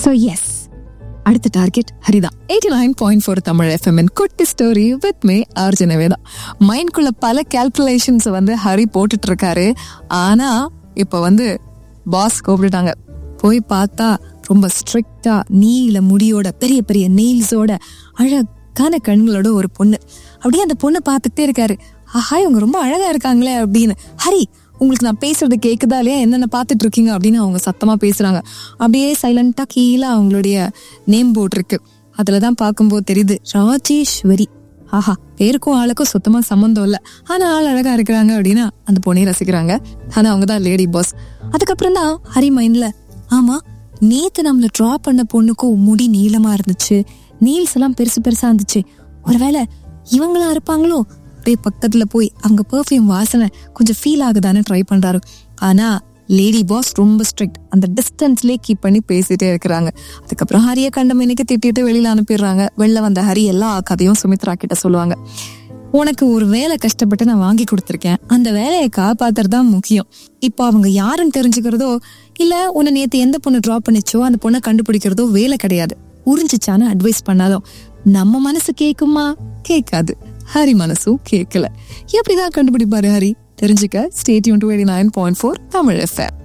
so yes அடுத்த target ஹரிதான் eighty nine point four Tamil எஃப்எம்என் குட்டி ஸ்டோரி வித் மே அர்ஜுனவே தான் மைண்ட்குள்ள பல கேல்குலேஷன்ஸ் வந்து ஹரி போட்டுட்டு இருக்காரு ஆனா இப்போ வந்து பாஸ் கூப்பிட்டுட்டாங்க போய் பார்த்தா ரொம்ப ஸ்ட்ரிக்டா நீல முடியோட பெரிய பெரிய நெயில்ஸோட அழகான கண்களோட ஒரு பொண்ணு அப்படியே அந்த பொண்ணை பார்த்துக்கிட்டே இருக்காரு ஆஹா இவங்க ரொம்ப அழகா இருக்காங்களே அப்படின்னு ஹரி உங்களுக்கு நான் பேசுறது கேக்குதா இல்லையா என்னென்ன பார்த்துட்டு இருக்கீங்க அப்படின்னு அவங்க சத்தமா பேசுறாங்க அப்படியே சைலண்டா கீழே அவங்களுடைய நேம் போர்டு இருக்கு அதுல தான் பார்க்கும்போது தெரியுது ராஜேஸ்வரி ஆஹா பேருக்கும் ஆளுக்கும் சுத்தமா சம்மந்தம் இல்ல ஆனா ஆள் அழகா இருக்கிறாங்க அப்படின்னா அந்த பொண்ணையை ரசிக்கிறாங்க ஆனா அவங்க தான் லேடி பாஸ் அதுக்கப்புறம் தான் ஹரி மைண்ட்ல ஆமா நேத்து நம்மள டிரா பண்ண பொண்ணுக்கும் முடி நீளமா இருந்துச்சு நீல்ஸ் எல்லாம் பெருசு பெருசா இருந்துச்சு ஒருவேளை இவங்களா இருப்பாங்களோ அப்படியே பக்கத்துல போய் அங்க பெர்ஃப்யூம் வாசனை கொஞ்சம் ஃபீல் ஆகுதான்னு ட்ரை பண்றாரு ஆனா லேடி பாஸ் ரொம்ப ஸ்ட்ரிக்ட் அந்த டிஸ்டன்ஸ்லயே கீப் பண்ணி பேசிட்டே இருக்கிறாங்க அதுக்கப்புறம் ஹரிய கண்டம் இன்னைக்கு திட்டிட்டு வெளியில அனுப்பிடுறாங்க வெளில வந்த ஹரி எல்லா கதையும் சுமித்ரா கிட்ட சொல்லுவாங்க உனக்கு ஒரு வேலை கஷ்டப்பட்டு நான் வாங்கி கொடுத்துருக்கேன் அந்த வேலையை காப்பாத்துறது தான் முக்கியம் இப்போ அவங்க யாருன்னு தெரிஞ்சுக்கிறதோ இல்ல உன்னை நேத்து எந்த பொண்ணு ட்ராப் பண்ணிச்சோ அந்த பொண்ணை கண்டுபிடிக்கிறதோ வேலை கிடையாது உறிஞ்சிச்சான்னு அட்வைஸ் பண்ணாலும் நம்ம மனசு கேக்குமா கேட்காது ஹரி மனசும் கேட்கல எப்படிதான் கண்டுபிடிப்பாரு ஹரி தெரிஞ்சுக்க stay tuned to eighty nine point four Tamil FM